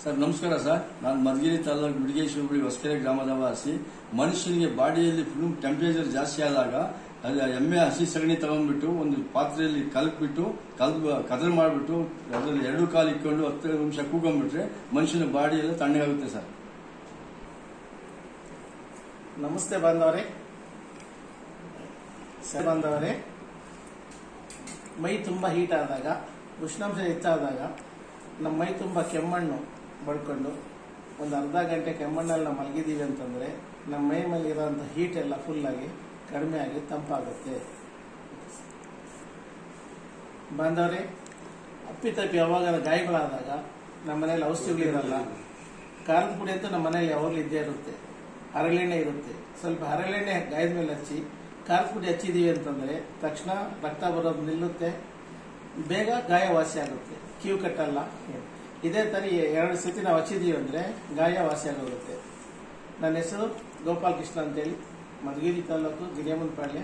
sir ನಮಸ್ಕಾರ sir ನಾನು ಮಧುಗಿರಿ ತಾಲೂಕು ಬಿಡಿಗೇಶ್ವರ ಬಳಿ ಹೊಸಕೆರೆ ಗ್ರಾಮದ ವಾಸಿ ಮನುಷ್ಯನಿಗೆ ಬಾಡಿಯಲ್ಲಿ ಫುಲ್ ಟೆಂಪರೇಚರ್ ಜಾಸ್ತಿ ಆದಾಗ ಅದು ಎಮ್ಮೆ ಹಸಿ ಸಗಣಿ ತಗೊಂಡ್ಬಿಟ್ಟು ಒಂದು ಪಾತ್ರೆಯಲ್ಲಿ ಕಲ್ಕ್ಬಿಟ್ಟು ಕಲ್ ಕದಲ್ ಮಾಡಿಬಿಟ್ಟು ಅದರಲ್ಲಿ ಎರಡು ಕಾಲು ಇಟ್ಕೊಂಡು ಹತ್ತು ನಿಮಿಷ ಕೂಗೊಂಡ್ಬಿಟ್ರೆ ಮನುಷ್ಯನ ಬಾಡಿ ಎಲ್ಲ ತಣ್ಣಗಾಗುತ್ತೆ ಸರ್ ನಮಸ್ತೆ ಬಾಂಧವರೇ ಸರ್ ಬಾಂಧವರೇ ಮೈ ತುಂಬ ಹೀಟ್ ಆದಾಗ ಉಷ್ಣಾಂಶ ಹೆಚ್ಚಾದಾಗ ನಮ್ಮ ಮೈ ತುಂಬ ಕೆಮ್ಮಣ್ಣು ಬಳ್ಕೊಂಡು ಒಂದು ಅರ್ಧ ಗಂಟೆ ಕೆಮ್ಮಣ್ಣಲ್ಲಿ ನಾವು ಮಲಗಿದ್ದೀವಿ ಅಂತಂದರೆ ನಮ್ಮ ಮೈ ಮೇಲೆ ಇರೋಂಥ ಹೀಟ್ ಎಲ್ಲ ಫುಲ್ಲಾಗಿ ಕಡಿಮೆ ಆಗಿ ತಂಪಾಗುತ್ತೆ ಬಾಂಧವರೇ ಅಪ್ಪಿತಪ್ಪಿ ಯಾವಾಗ ಗಾಯಗಳಾದಾಗ ನಮ್ಮ ಮನೇಲಿ ಔಷಧಿಗಳಿರಲ್ಲ ಖಾರದ ಪುಡಿ ಅಂತೂ ನಮ್ಮ ಮನೇಲಿ ಯಾವಾಗಲೂ ಇದ್ದೇ ಇರುತ್ತೆ ಹರಳೆಣ್ಣೆ ಇರುತ್ತೆ ಸ್ವಲ್ಪ ಹರಳೆಣ್ಣೆ ಗಾಯದ ಮೇಲೆ ಹಚ್ಚಿ ಖಾರದ ಪುಡಿ ಹಚ್ಚಿದೀವಿ ಅಂತಂದ್ರೆ ತಕ್ಷಣ ರಕ್ತ ಬರೋದು ನಿಲ್ಲುತ್ತೆ ಬೇಗ ಗಾಯ ವಾಸಿ ಆಗುತ್ತೆ ಕ್ಯೂ ಕಟ್ಟಲ್ಲ ಇದೇ ತರ ಎರಡು ಸತಿ ನಾವು ಹಚ್ಚಿದೀವಿ ಅಂದ್ರೆ ಗಾಯ ವಾಸಿ ಆಗೋಗುತ್ತೆ ನನ್ನ ಹೆಸರು ಗೋಪಾಲ್ ಕೃಷ್ಣ ಅಂತೇಳಿ Madhugiri taluk Giriyammanapalya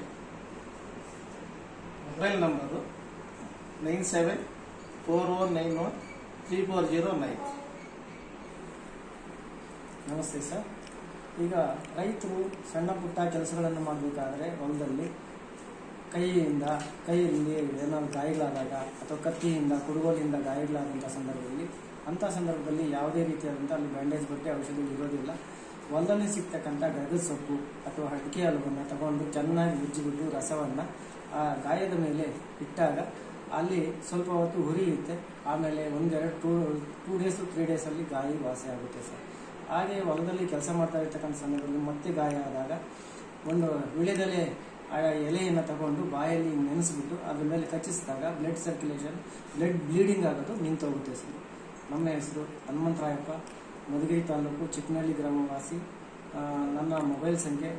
mobile number nine seven four one nine one three four zero nine namaste sir ಈಗ ರೈತರು ಸಣ್ಣ ಪುಟ್ಟ ಕೆಲಸಗಳನ್ನು ಮಾಡಬೇಕಾದ್ರೆ ಹೊಲದಲ್ಲಿ ಕೈಯಿಂದ ಕೈಯಲ್ಲಿ ಏನಾದ್ರು ಗಾಯಗಳಾದಾಗ ಅಥವಾ ಕತ್ತಿಯಿಂದ ಕುಡುಗೋಲಿಂದ ಗಾಯಗಳಾದಂಥ ಸಂದರ್ಭದಲ್ಲಿ ಅಂಥ ಸಂದರ್ಭದಲ್ಲಿ ಯಾವುದೇ ರೀತಿಯಾದಂಥ ಅಲ್ಲಿ ಬ್ಯಾಂಡೇಜ್ ಬಟ್ಟೆ ಔಷಧಿ ಇರೋದಿಲ್ಲ ಹೊಲದಲ್ಲಿ ಸಿಗ್ತಕ್ಕಂಥ ಗಗದ ಸೊಪ್ಪು ಅಥವಾ ಅಡಿಕೆ ಹಲವನ್ನು ತಗೊಂಡು ಚೆನ್ನಾಗಿ ಉಜ್ಜಿಬಿಟ್ಟು ರಸವನ್ನು ಆ ಗಾಯದ ಮೇಲೆ ಇಟ್ಟಾಗ ಅಲ್ಲಿ ಸ್ವಲ್ಪ ಹೊತ್ತು ಹುರಿಯುತ್ತೆ ಆಮೇಲೆ ಒಂದೆರಡು ಟೂ ಟೂ ಡೇಸು ತ್ರೀ ಡೇಸಲ್ಲಿ ಗಾಯ ವಾಸಿ ಆಗುತ್ತೆ ಸರ್ ಹಾಗೆ ಹೊಲದಲ್ಲಿ ಕೆಲಸ ಮಾಡ್ತಾ ಇರ್ತಕ್ಕಂಥ ಸಂದರ್ಭದಲ್ಲಿ ಮತ್ತೆ ಗಾಯ ಆದಾಗ ಒಂದು ವಿಳೆದೆಲೆ ಆ ಎಲೆಯನ್ನು ತಗೊಂಡು ಬಾಯಲ್ಲಿ ನೆನೆಸ್ಬಿಟ್ಟು ಅದ್ರ ಮೇಲೆ ಕಚ್ಚಿಸಿದಾಗ ಬ್ಲಡ್ ಸರ್ಕ್ಯುಲೇಷನ್ ಬ್ಲಡ್ ಬ್ಲೀಡಿಂಗ್ ಆಗೋದು ನಿಂತೋಗುತ್ತೆ ಸರ್ ನಮ್ಮ ಹೆಸರು ಹನುಮಂತರಾಯಪ್ಪ ಮಧುಗಿರಿ ತಾಲೂಕು ಚಿಕ್ಕನಹಳ್ಳಿ ಗ್ರಾಮವಾಸಿ ಆ, ನನ್ನ ಮೊಬೈಲ್ ಸಂಖ್ಯೆ